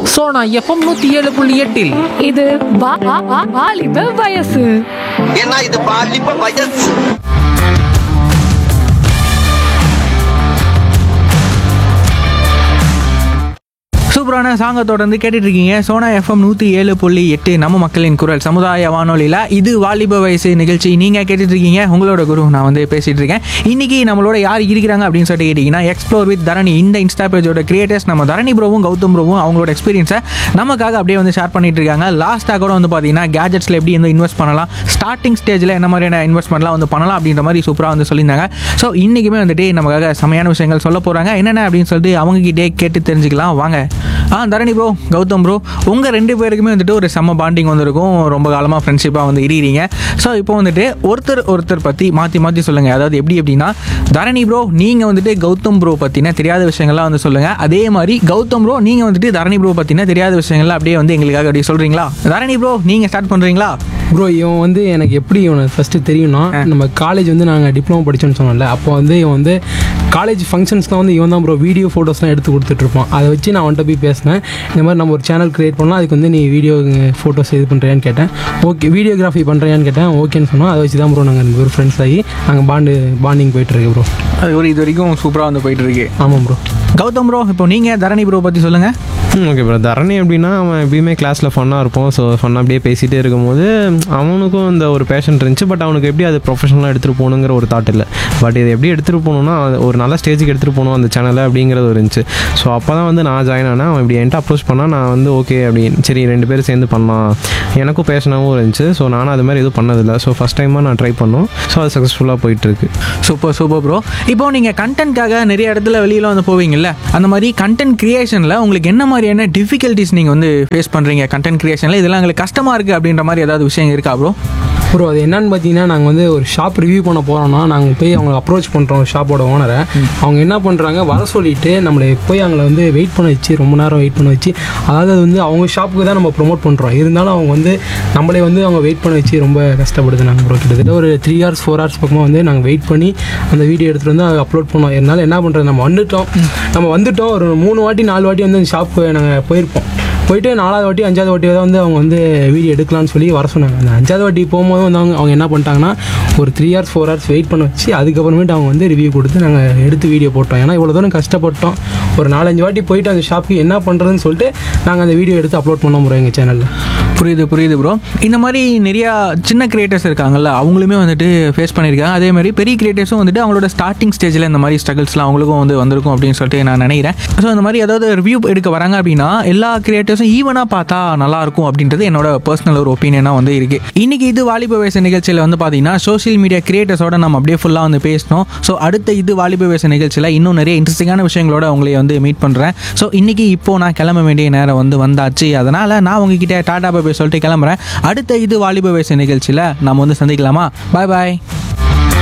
Sona FM நூத்தி ஏழு புள்ளி எட்டில் இது வா- வா- வா- வாலிப வயசு ஏன்னா இது பாலிப்ப வயசு சூப்பரான சாங்கை தொடர்ந்து கேட்டுட்டு இருக்கீங்க சோனா எஃப்எம் நூற்றி ஏழு புள்ளி எட்டு நம்ம மக்களின் குரல் சமுதாய வானொலியில் இது வாலிப வயசு நிகழ்ச்சி நீங்கள் கேட்டுட்டு இருக்கீங்க உங்களோட குரு நான் வந்து பேசிட்டு இருக்கேன் இன்னைக்கு நம்மளோட யார் இருக்கிறாங்க அப்படின்னு சொல்லிட்டு கேட்டிங்கன்னா எக்ஸ்ப்ளோர் வித் தரணி இந்த இன்ஸ்டா பேஜோட கிரியேட்டர்ஸ் நம்ம தரணி ப்ரோவும் கௌதம் ப்ரோவும் அவங்களோட எக்ஸ்பீரியன்ஸை நமக்காக அப்படியே வந்து ஷேர் பண்ணிட்டு இருக்காங்க லாஸ்ட்டாக கூட வந்து பார்த்தீங்கன்னா கேஜெட்ஸில் எப்படி வந்து இன்வெஸ்ட் பண்ணலாம் ஸ்டார்டிங் ஸ்டேஜில் என்ன மாதிரியான இன்வெஸ்ட்மெண்ட்லாம் வந்து பண்ணலாம் அப்படின்ற மாதிரி சூப்பராக வந்து சொல்லியிருந்தாங்க ஸோ இன்றைக்குமே வந்துட்டு நமக்காக செமையான விஷயங்கள் சொல்ல போகிறாங்க என்னென்ன அப்படின்னு சொல்லிட்டு அவங்ககிட்டே கேட்டு தெரிஞ்சுக்கலாம் வாங்க ஆ தரணி ப்ரோ கௌதம் ப்ரோ உங்கள் ரெண்டு பேருக்குமே வந்துட்டு ஒரு செம்ம பாண்டிங் வந்திருக்கும் ரொம்ப காலமாக ஃப்ரெண்ட்ஷிப்பாக வந்து இருக்கிறீங்க ஸோ இப்போ வந்துட்டு ஒருத்தர் ஒருத்தர் பற்றி மாற்றி மாற்றி சொல்லுங்கள் அதாவது எப்படி எப்படின்னா தரணி ப்ரோ நீங்கள் வந்துட்டு கௌதம் ப்ரோ பற்றின தெரியாத விஷயங்கள்லாம் வந்து சொல்லுங்கள் அதே மாதிரி கௌதம் ப்ரோ நீங்கள் வந்துட்டு தரணி ப்ரோ பற்றின தெரியாத விஷயங்கள்லாம் அப்படியே வந்து எங்களுக்காக அப்படியே சொல்கிறீங்களா தரணி ப்ரோ நீங்கள் ஸ்டார்ட் பண்ணுறீங்களா ப்ரோ இவன் வந்து எனக்கு எப்படி இவனை ஃபஸ்ட்டு தெரியும்னா நம்ம காலேஜ் வந்து நாங்கள் டிப்ளமோ படித்தோன்னு சொன்னோம்ல அப்போ வந்து இவன் வந்து காலேஜ் ஃபங்க்ஷன்ஸ்லாம் வந்து இவன் தான் ப்ரோ வீடியோ ஃபோட்டோஸ்லாம் எடுத்து கொடுத்துட்ருப்பான் அதை வச்சு நான் அவன்கிட்ட போய் பேசினேன் இந்த மாதிரி நம்ம ஒரு சேனல் க்ரியேட் பண்ணலாம் அதுக்கு வந்து நீ வீடியோ ஃபோட்டோஸ் இது பண்ணுறியான்னு கேட்டேன் ஓகே வீடியோகிராஃபி பண்ணுறியான்னு கேட்டேன் ஓகேன்னு சொன்னோம் அதை வச்சு தான் ப்ரோ நாங்கள் ரெண்டு பேரும் ஃப்ரெண்ட்ஸ் ஆகி நாங்கள் பாண்டு பாண்டிங் போயிட்டுருக்கு ப்ரோ அது ஒரு இது வரைக்கும் சூப்பராக வந்து போயிட்டு இருக்கு ஆமாம் ப்ரோ கௌதம் ப்ரோ இப்போ நீங்கள் தரணி ப்ரோ பற்றி சொல்லுங்கள் ஓகே ப்ரோ தரணி எப்படின்னா அவன் எப்பயுமே கிளாஸில் ஃபன்னாக இருப்போம் ஸோ ஃபன்னாக அப்படியே பேசிகிட்டே இருக்கும்போது அவனுக்கும் இந்த ஒரு பேஷன் இருந்துச்சு பட் அவனுக்கு எப்படி அது ப்ரொஃபஷனலாக எடுத்துகிட்டு போகணுங்கிற ஒரு தாட் இல்லை பட் இதை எப்படி எடுத்துகிட்டு போகணுன்னா அது ஒரு நல்ல ஸ்டேஜுக்கு எடுத்துகிட்டு போகணும் அந்த சேனலை அப்படிங்கிறது ஒரு இருந்துச்சு ஸோ அப்போ தான் வந்து நான் ஜாயின் ஆனேன் அவன் இப்படி என்கிட்ட அப்ரோச் பண்ணால் நான் வந்து ஓகே அப்படின்னு சரி ரெண்டு பேரும் சேர்ந்து பண்ணலாம் எனக்கும் பேஷனாகவும் இருந்துச்சு ஸோ நானும் அது மாதிரி எதுவும் பண்ணதில்லை ஸோ ஃபஸ்ட் டைமாக நான் ட்ரை பண்ணோம் ஸோ அது சக்ஸஸ்ஃபுல்லாக போயிட்டுருக்கு சூப்பர் சூப்பர் ப்ரோ இப்போ நீங்கள் கண்டென்ட்காக நிறைய இடத்துல வெளியில் வந்து போவீங்கல்ல அந்த மாதிரி கண்டென்ட் கிரியேஷனில் உங்களுக்கு என்ன மாதிரியான டிஃபிகல்ட்டிஸ் நீங்கள் வந்து ஃபேஸ் பண்ணுறீங்க கண்டென்ட் கிரியேஷனில் இதெல்லாம் உங்களுக்கு கஷ்டமாக இருக்குது அப்படின்ற மாதிரி ஏதாவது விஷயம் இருக்கா ப்ரோ ப்ரோ அது என்னன்னு பார்த்தீங்கன்னா நாங்கள் வந்து ஒரு ஷாப் ரிவ்யூ பண்ண போகிறோம்னா நாங்கள் போய் அவங்களை அப்ரோச் பண்ணுறோம் ஷாப்போட ஓனரை அவங்க என்ன பண்ணுறாங்க வர சொல்லிட்டு நம்மளை போய் அவங்கள வந்து வெயிட் பண்ண வச்சு ரொம்ப நேரம் வெயிட் பண்ண வச்சு அதாவது அது வந்து அவங்க ஷாப்புக்கு தான் நம்ம ப்ரோமோட் பண்ணுறோம் இருந்தாலும் அவங்க வந்து நம்மளே வந்து அவங்க வெயிட் பண்ண வச்சு ரொம்ப கஷ்டப்படுது ப்ரோ கிட்டத்தட்ட ஒரு த்ரீ ஹவர்ஸ் ஃபோர் ஹவர்ஸ் பக்கமாக வந்து நாங்கள் வெயிட் பண்ணி அந்த வீடியோ எடுத்துகிட்டு வந்து அப்லோட் பண்ணோம் இருந்தாலும் என்ன பண்ணுறது நம்ம வந்துட்டோம் நம்ம வந்துட்டோம் ஒரு மூணு வாட்டி நாலு வாட்டி வந்து அந்த ஷாப்பு நாங்கள் போயிருப்போம் போயிட்டு நாலாவது வாட்டி அஞ்சாவது வாட்டி தான் வந்து அவங்க வந்து வீடியோ எடுக்கலாம்னு சொல்லி வர சொன்னாங்க அந்த அஞ்சாவது வாட்டி போகும்போது வந்து அவங்க அவங்க என்ன பண்ணிட்டாங்கன்னா ஒரு three hours four hours wait பண்ண வச்சு அதுக்கப்புறமேட்டு அவங்க வந்து ரிவ்யூ கொடுத்து நாங்கள் எடுத்து வீடியோ போட்டோம் ஏன்னா இவ்வளோ தூரம் கஷ்டப்பட்டோம் ஒரு நாலஞ்சு வாட்டி போயிட்டு அந்த ஷாப்புக்கு என்ன பண்ணுறதுன்னு சொல்லிட்டு நாங்கள் அந்த வீடியோ எடுத்து அப்லோட் பண்ண முடியும் எங்கள் சேனலில் புரியுது புரியுது ப்ரோ இந்த மாதிரி நிறையா சின்ன கிரியேட்டர்ஸ் இருக்காங்கல்ல அவங்களுமே வந்துட்டு ஃபேஸ் பண்ணியிருக்காங்க அதே மாதிரி பெரிய கிரியேட்டர்ஸும் வந்துட்டு அவங்களோட ஸ்டார்டிங் ஸ்டேஜில் இந்த மாதிரி ஸ்ட்ரகிள்ஸ்லாம் அவங்களுக்கும் வந்து வந்திருக்கும் அப்படின்னு சொல்லிட்டு நான் நினைக்கிறேன் ஸோ இந்த மாதிரி ஏதாவது ரிவ்யூ எடுக்க வராங்க அப்படின்னா எல்லா கிரியேட்டர்ஸும் ஈவனாக பார்த்தா நல்லா இருக்கும் அப்படின்றது என்னோட பர்சனல் ஒரு ஒப்பீனியனாக வந்து இருக்கு இன்னைக்கு இது வாலிப வயசு நிகழ்ச்சியில் வந்து பார்த்தீங்கன்னா சோஷியல் மீடியா கிரியேட்டர்ஸோட நம்ம அப்படியே ஃபுல்லாக வந்து பேசணும் ஸோ அடுத்த இது வாலிப வயசு நிகழ்ச்சியில் இன்னும் நிறைய இன்ட்ரெஸ்டிங்கான விஷயங்களோட உங்களை வந்து மீட் பண்ணுறேன் ஸோ இன்னைக்கு இப்போ நான் கிளம்ப வேண்டிய நேரம் வந்து வந்தாச்சு அதனால் நான் உங்ககிட்ட டாடா பாய் சொல்லிட்டு கிளம்புறேன் அடுத்த இது வாலிப வயசு நிகழ்ச்சியில் நம்ம வந்து சந்திக்கலாமா பாய் பாய்